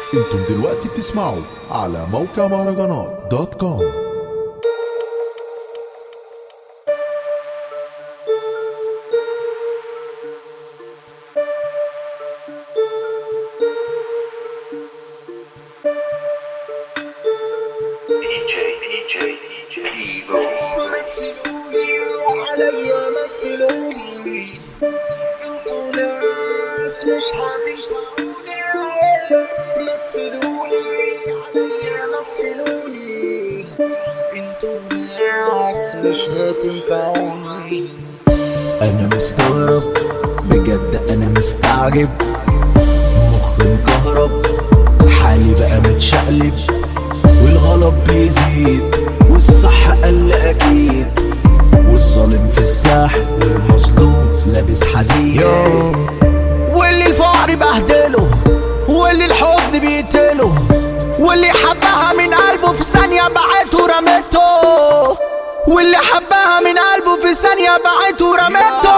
انتم دلوقتي بتسمعوا على موقع مهرجانات دوت كوم DJ, DJ, DJ, Evo. مثلوني عليا مثلوني انتوا ناس مش هتنفعوني مثلوني عليا مثلوني انتوا ناس مش هتنفعوني انا مستغرب بجد انا مستعجب مخي مكهرب حالي بقى متشقلب والغلط بيزيد والصح قل اكيد والظالم في الساحل والمظلوم لابس حديد واللي الفقر بهدله واللي الحزن بيقتله واللي حبها من قلبه في ثانية بعته رمته واللي حبها من قلبه في ثانية بعته رمته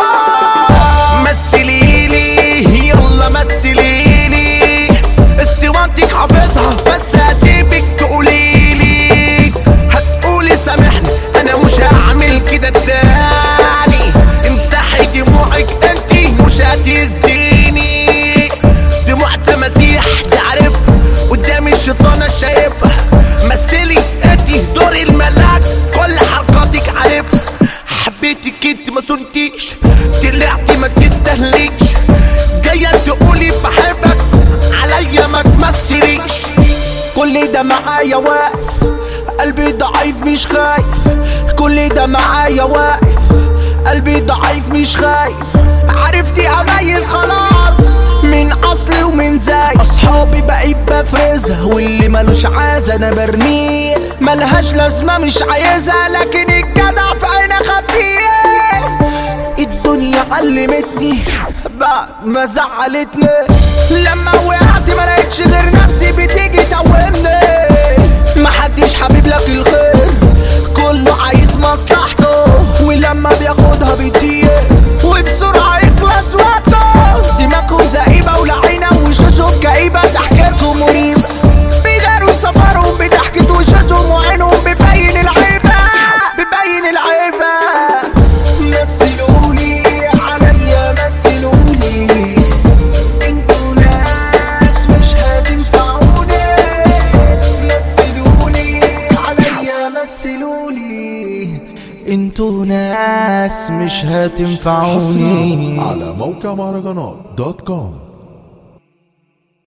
مثليلي يلا مثليلي استوانتك حافظها بس هسيبك تقوليلي هتقولي سامحني انا مش هعمل كده تاني امسحي دموعك انتي مش هتزيني دموع تماسيح دي عارفها قدام الشيطانة شايفها مثلي انتي دور الملاك كل حركاتك عارفها حبيتك انت ما صنتيش طلعتي ما تستهلكش جاية تقولي بحبك عليا ما تمثليش كل ده معايا واقف قلبي ضعيف مش خايف كل ده معايا واقف قلبي ضعيف مش خايف عرفتي اميز خلاص من اصلي ومن زي اصحابي بقيت بفرزها واللي ملوش عازة انا برميه ملهاش لازمة مش عايزها لكن الجدع في عيني خبيه الدنيا علمتني بعد ما زعلتني لما وقعت ما لقيتش غير نفسي بتيجي توهمني محدش حبيب لك الخير كله عايز مصلحته ولما بياخدها بيطير وبسرعة يخلص وقته دماغهم زئيبة ولعينة وشاشهم كئيبة ضحكتهم مريبة بيداروا سفرهم بضحكة وشاشهم وعينهم بيبين العيبة بيبين العيبة مثلوني عليا مثلوني انتوا ناس مش هتنفعوني مثلوني عليا مثلوني انتوا ناس مش حصريا هتنفعوني على موقع مهرجانات دوت كوم